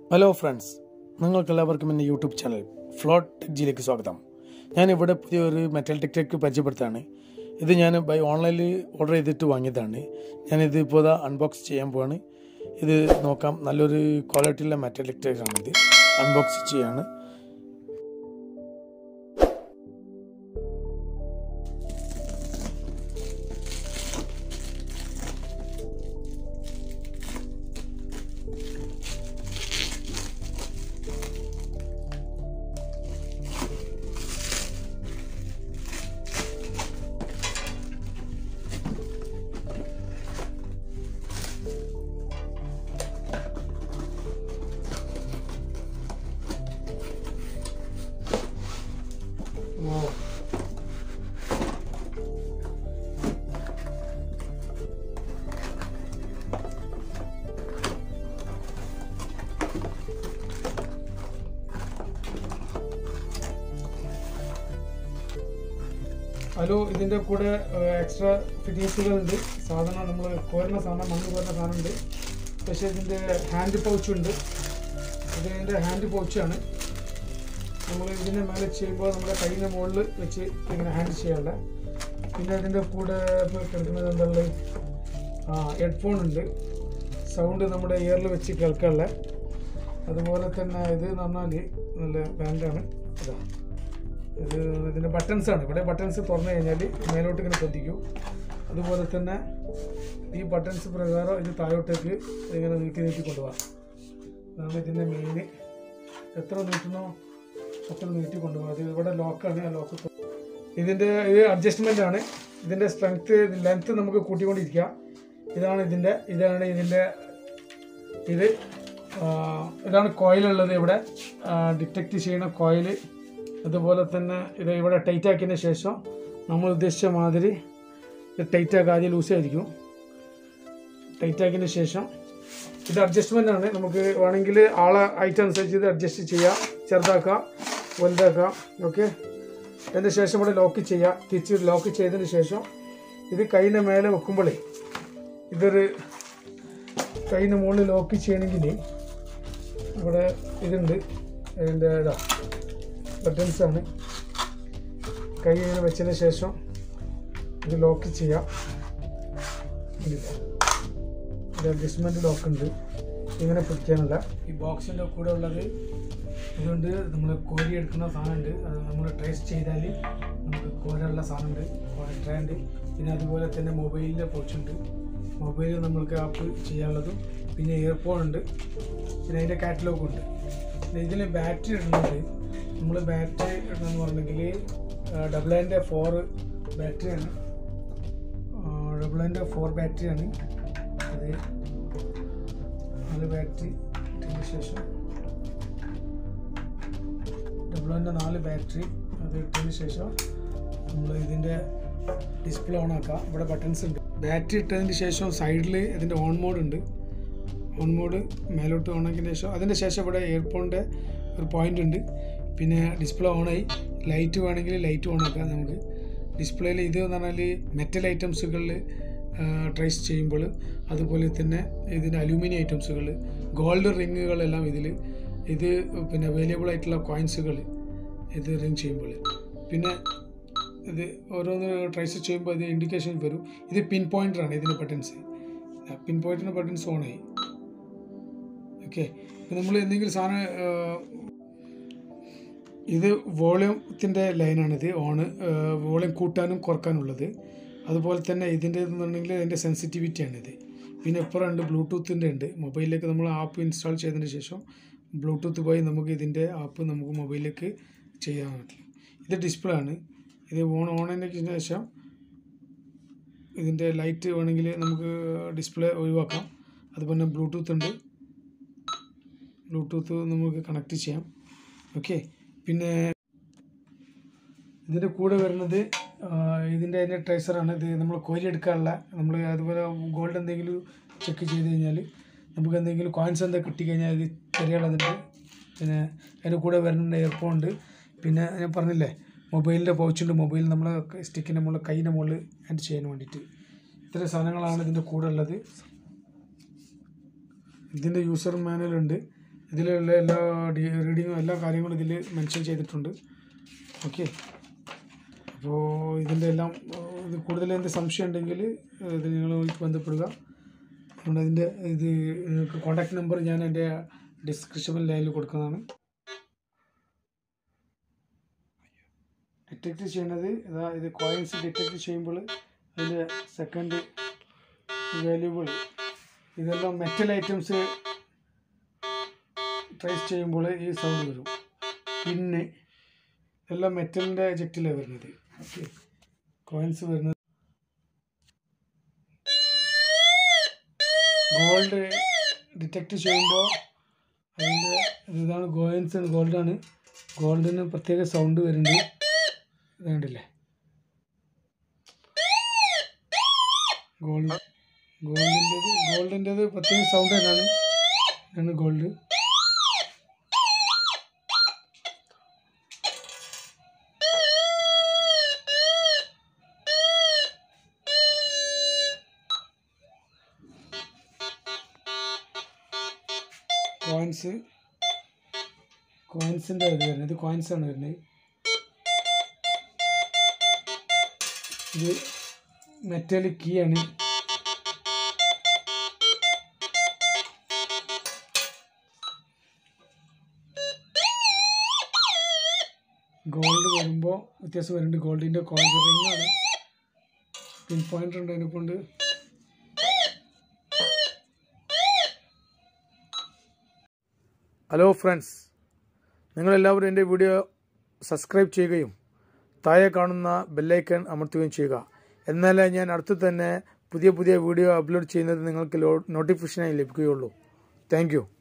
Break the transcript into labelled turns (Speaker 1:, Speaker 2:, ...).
Speaker 1: hello friends നിങ്ങൾക്കെല്ലാവർക്കും എൻ്റെ YouTube channel float ടെക്ജിയിലേക്ക് സ്വാഗതം ഞാൻ ഇവിടെ പുതിയൊരു മെറ്റൽ ടെക്ടേക്ക് പരിചയപ്പെടുത്താണ് ഇത് ഞാൻ ബൈ ഓൺലൈനിൽ ഓർഡർ ചെയ്തിട്ട് വാങ്ങിയതാണ് ഞാനിത് ഇപ്പോൾ ഇതാ അൺബോക്സ് ചെയ്യാൻ പോവാണ് ഇത് നോക്കാം നല്ലൊരു ക്വാളിറ്റിയുള്ള മെറ്റൽ ടെക്ടേക്കാണ് ഇത് അൺബോക്സ് ചെയ്യാണ് ഹലോ ഇതിൻ്റെ കൂടെ എക്സ്ട്രാ ഫിറ്റിങ്സുകളുണ്ട് സാധനം നമ്മൾ കോരുന്ന സാധനം മണ്ണ് കോരുന്ന സാധനമുണ്ട് പക്ഷേ ഇതിൻ്റെ ഹാൻഡ് പൗച്ചുണ്ട് ഇതിൻ്റെ ഹാൻഡ് പൗച്ചാണ് നമ്മൾ ഇതിൻ്റെ മേലെ ചെയ്യുമ്പോൾ നമ്മുടെ കയ്യിൻ്റെ മുകളിൽ വെച്ച് ഇങ്ങനെ ഹാൻഡ് ചെയ്യാനുള്ള പിന്നെ ഇതിൻ്റെ കൂടെ ഇപ്പോൾ കിടക്കുന്നത് എന്തുള്ളത് ആ ഹെഡ്ഫോൺ ഉണ്ട് സൗണ്ട് നമ്മുടെ ഇയറിൽ വെച്ച് കേൾക്കാനുള്ള അതുപോലെ തന്നെ ഇത് എന്ന് പറഞ്ഞാൽ നല്ല ബാൻഡാണ് ഇതാ ഇത് ഇതിൻ്റെ ബട്ടൺസ് ആണ് ഇവിടെ ബട്ടൺസ് തുറന്നു കഴിഞ്ഞാൽ മേലോട്ട് ഇങ്ങനെ ശ്രദ്ധിക്കൂ അതുപോലെ തന്നെ ഈ ബട്ടൺസ് പ്രകാരം ഇത് താഴോട്ടേക്ക് ഇങ്ങനെ നീട്ടി നീട്ടി കൊണ്ടുപോകാം അതാണ് ഇതിൻ്റെ മെയിൻ എത്ര നീട്ടണോ അത്ര നീട്ടി കൊണ്ടുപോകാം അത് ഇവിടെ ലോക്കാണ് ആ ലോക്ക് ഇതിൻ്റെ ഇത് അഡ്ജസ്റ്റ്മെൻ്റ് ആണ് ഇതിൻ്റെ സ്ട്രെങ്ത്ത് ലെങ്ത്ത് നമുക്ക് കൂട്ടിക്കൊണ്ടിരിക്കാം ഇതാണ് ഇതിൻ്റെ ഇതാണ് ഇതിൻ്റെ ഇത് ആ, ഇതാണ് കോയിലുള്ളത് ഇവിടെ ഡിറ്റക്റ്റ് ചെയ്യുന്ന കോയിൽ അതുപോലെ തന്നെ ഇത് ഇവിടെ ടൈറ്റ് ആക്കിയതിന് ശേഷം നമ്മൾ ഉദ്ദേശിച്ച മാതിരി ഇത് ടൈറ്റ് ആക്കുക ആദ്യം ലൂസ് ആയിരിക്കും ടൈറ്റ് ആക്കിയതിന് ശേഷം ഇത് അഡ്ജസ്റ്റ്മെൻ്റ് ആണ് നമുക്ക് വേണമെങ്കിൽ ആളെ ഹൈറ്റ് അനുസരിച്ച് ഇത് അഡ്ജസ്റ്റ് ചെയ്യാം ചെറുതാക്കാം വലുതാക്കാം ഓക്കെ അതിന് ശേഷം ഇവിടെ ലോക്ക് ചെയ്യാം തിരിച്ച് ലോക്ക് ചെയ്തതിന് ശേഷം ഇത് കൈയിൻ്റെ മേലെ വെക്കുമ്പോഴേ ഇതൊരു കൈയിൻ്റെ മുകളിൽ ലോക്ക് ചെയ്യണമെങ്കിൽ ഇവിടെ ഇതുണ്ട് അതിൻ്റെ ഇതാ ബട്ടൺസ് ആണ് കൈ ഇങ്ങനെ വെച്ചതിന് ശേഷം ഇത് ലോക്ക് ചെയ്യാം ഇതില്ല ഇത് അഡ്ജസ്റ്റ്മെൻറ്റ് ലോക്ക് ഉണ്ട് ഇങ്ങനെ പിടിക്കാനുള്ള ഈ ബോക്സിൻ്റെ കൂടെ ഉള്ളത് ഇതുകൊണ്ട് നമ്മൾ കോരി എടുക്കുന്ന സാധനമുണ്ട് അത് നമ്മൾ ട്രേസ് ചെയ്താൽ നമുക്ക് കോരാനുള്ള സാധനമുണ്ട് ട്രേ ഉണ്ട് പിന്നെ അതുപോലെ തന്നെ മൊബൈലിൻ്റെ പോച്ചുണ്ട് മൊബൈലിൽ നമ്മൾക്ക് ആപ്പ് ചെയ്യാനുള്ളതും പിന്നെ ഇയർഫോൺ ഉണ്ട് പിന്നെ അതിൻ്റെ കാറ്റലോഗ് ഉണ്ട് പിന്നെ ഇതിൽ ബാറ്ററി ഇടുന്നത് നമ്മൾ ബാറ്ററി ഇടണമെന്ന് പറഞ്ഞെങ്കിൽ ഡബിൾ എൻ്റെ ഫോർ ബാറ്ററിയാണ് ഡബിൾ എൻ്റെ ഫോർ ബാറ്ററിയാണ് അത് നാല് ബാറ്ററി ഇട്ടതിന് ശേഷം ഡബിൾ എൻ്റെ നാല് ബാറ്ററി അത് ഇട്ടതിന് ശേഷം നമ്മൾ ഇതിൻ്റെ ഡിസ്പ്ലേ ഓൺ ആക്കാം ഇവിടെ ബട്ടൺസ് ഉണ്ട് ബാറ്ററി ഇട്ടതിന് ശേഷം സൈഡിൽ ഇതിൻ്റെ ഓൺ മോഡ് ഉണ്ട് ഓൺ മോഡ് മേലോട്ട് ഓൺ ആക്കിയതിന് ശേഷം അതിൻ്റെ ശേഷം ഇവിടെ ഇയർഫോണിൻ്റെ ഒരു പോയിൻ്റ് ഉണ്ട് പിന്നെ ഡിസ്പ്ലേ ഓണായി ലൈറ്റ് വേണമെങ്കിൽ ലൈറ്റ് ഓൺ ആക്കാം നമുക്ക് ഡിസ്പ്ലേയിൽ ഇത് എന്ന് പറഞ്ഞാൽ മെറ്റൽ ഐറ്റംസുകളിൽ ട്രേസ് ചെയ്യുമ്പോൾ അതുപോലെ തന്നെ ഇതിൻ്റെ അലൂമിനിയം ഐറ്റംസുകൾ ഗോൾഡ് റിങ്ങുകളെല്ലാം ഇതിൽ ഇത് പിന്നെ അവൈലബിൾ ആയിട്ടുള്ള കോയിൻസുകൾ ഇത് റിങ് ചെയ്യുമ്പോൾ പിന്നെ ഇത് ഓരോന്ന് ട്രേസ് ചെയ്യുമ്പോൾ ഇത് ഇൻഡിക്കേഷൻ വരും ഇത് പിൻ പോയിൻ്ററാണ് ഇതിൻ്റെ ബട്ടൺസ് പിൻ പോയിൻറ്റിൻ്റെ ബട്ടൺസ് ഓണായി ഓക്കെ നമ്മൾ എന്തെങ്കിലും സാധനം ഇത് വോളിയത്തിൻ്റെ ലൈനാണിത് ഓണ് വോളിയം കൂട്ടാനും കുറക്കാനുള്ളത് അതുപോലെ തന്നെ ഇതിൻ്റെ എന്നുണ്ടെങ്കിൽ അതിൻ്റെ സെൻസിറ്റിവിറ്റിയാണിത് പിന്നെ ഇപ്പുറം ഉണ്ട് ബ്ലൂടൂത്തിൻ്റെ ഉണ്ട് മൊബൈലിലേക്ക് നമ്മൾ ആപ്പ് ഇൻസ്റ്റാൾ ചെയ്തതിന് ശേഷം ബ്ലൂടൂത്ത് പോയി നമുക്ക് ഇതിൻ്റെ ആപ്പ് നമുക്ക് മൊബൈലിലേക്ക് ചെയ്യാൻ പറ്റും ഇത് ഡിസ്പ്ലേ ആണ് ഇത് ഓൺ ഓണിന് ശേഷം ഇതിൻ്റെ ലൈറ്റ് വേണമെങ്കിൽ നമുക്ക് ഡിസ്പ്ലേ ഒഴിവാക്കാം അതുപോലെ ബ്ലൂടൂത്ത് ഉണ്ട് ബ്ലൂടൂത്ത് നമുക്ക് കണക്ട് ചെയ്യാം ഓക്കെ പിന്നെ ഇതിൻ്റെ കൂടെ വരുന്നത് ആ, ഇതിൻ്റെ അതിൻ്റെ ട്രേസറാണ് ഇത് നമ്മൾ കോരി എടുക്കാനുള്ള നമ്മൾ അതുപോലെ ഗോൾഡ് എന്തെങ്കിലും ചെക്ക് ചെയ്ത് കഴിഞ്ഞാൽ നമുക്ക് എന്തെങ്കിലും കോയിൻസ് എന്താ കിട്ടിക്കഴിഞ്ഞാൽ ഇത് തരികയുള്ളതുണ്ട് പിന്നെ അതിൻ്റെ കൂടെ വരുന്നുണ്ട് ഇയർഫോൺ ഉണ്ട് പിന്നെ ഞാൻ പറഞ്ഞില്ലേ മൊബൈലിൻ്റെ പൗച്ചുണ്ട് മൊബൈൽ നമ്മൾ സ്റ്റിക്കിൻ്റെ മുകളിൽ കൈയിൻ്റെ മുകളിൽ ആഡ് ചെയ്യാൻ വേണ്ടിയിട്ട് ഇത്രയും സാധനങ്ങളാണ് ഇതിൻ്റെ കൂടെ ഉള്ളത് ഇതിൻ്റെ യൂസർ മാനുവൽ ഉണ്ട് ഇതിലുള്ള എല്ലാ റീഡിങ്ങും എല്ലാ കാര്യങ്ങളും ഇതിൽ മെൻഷൻ ചെയ്തിട്ടുണ്ട് ഓക്കെ അപ്പോൾ ഇതിൻ്റെ എല്ലാം ഏഹ്, ഇത് കൂടുതൽ എന്ത് സംശയം ഉണ്ടെങ്കിൽ ഏഹ്, ഇത് നിങ്ങളുമായിട്ട് ബന്ധപ്പെടുക അതുകൊണ്ട് അതിൻ്റെ ഇത് നിങ്ങൾക്ക് കോൺടാക്ട് നമ്പർ ഞാൻ എൻ്റെ ഡിസ്ക്രിപ്ഷൻ ലൈനിൽ കൊടുക്കുന്നതാണ് ഡിറ്റക്ട് ചെയ്യുന്നത് ഇതാ ഇത് കോയിൻസ് ഡിറ്റക്ട് ചെയ്യുമ്പോൾ അതിൻ്റെ സെക്കൻഡ് വാല്യൂബിൾ ഇതെല്ലാം മെറ്റൽ ഐറ്റംസ് ട്രേസ് ചെയ്യുമ്പോൾ ഈ സൗണ്ട് വരും പിന്നെ എല്ലാം മെറ്റലിൻ്റെ ജെറ്റിലാണ് വരുന്നത് ഓക്കെ കോയിൻസ് വരുന്നത് ഗോൾഡ് ഡിറ്റക്ട് ചെയ്യുമ്പോൾ അതിൻ്റെ ഇതാണ് കോയിൻസ് ഗോൾഡാണ് ഗോൾഡിന് പ്രത്യേക സൗണ്ട് വരുന്നുണ്ട് ഇത് കണ്ടില്ലേ ഗോൾഡ് ഗോൾഡിൻ്റെത് ഗോൾഡിൻ്റെത് പ്രത്യേക സൗണ്ട് തന്നെയാണ് ഇതാണ് ഗോൾഡ് കോയിൻസ് കോയിൻസിൻ്റെ ഇത് വരുന്നത് ഇത് കോയിൻസ് ആണ് വരുന്നത് ഇത് മെറ്റാലിക് കീ ആണ് ഗോൾഡ് വരുമ്പോൾ വ്യത്യാസം വരുന്നുണ്ട് ഗോൾഡിൻ്റെ കോയിൻ റിംഗ് ആണ് പിൻ പോയിന്റ് ഉണ്ട് അതിനെ കൊണ്ട് ഹലോ ഫ്രണ്ട്സ് നിങ്ങളെല്ലാവരും എൻ്റെ വീഡിയോ സബ്സ്ക്രൈബ് ചെയ്യുകയും താഴെ കാണുന്ന ബെല്ലൈക്കൺ അമർത്തുകയും ചെയ്യുക എന്നാലേ ഞാൻ അടുത്ത് തന്നെ പുതിയ പുതിയ വീഡിയോ അപ്ലോഡ് ചെയ്യുന്നത് നിങ്ങൾക്ക് നോട്ടിഫിക്കേഷനായി ലഭിക്കുകയുള്ളൂ താങ്ക്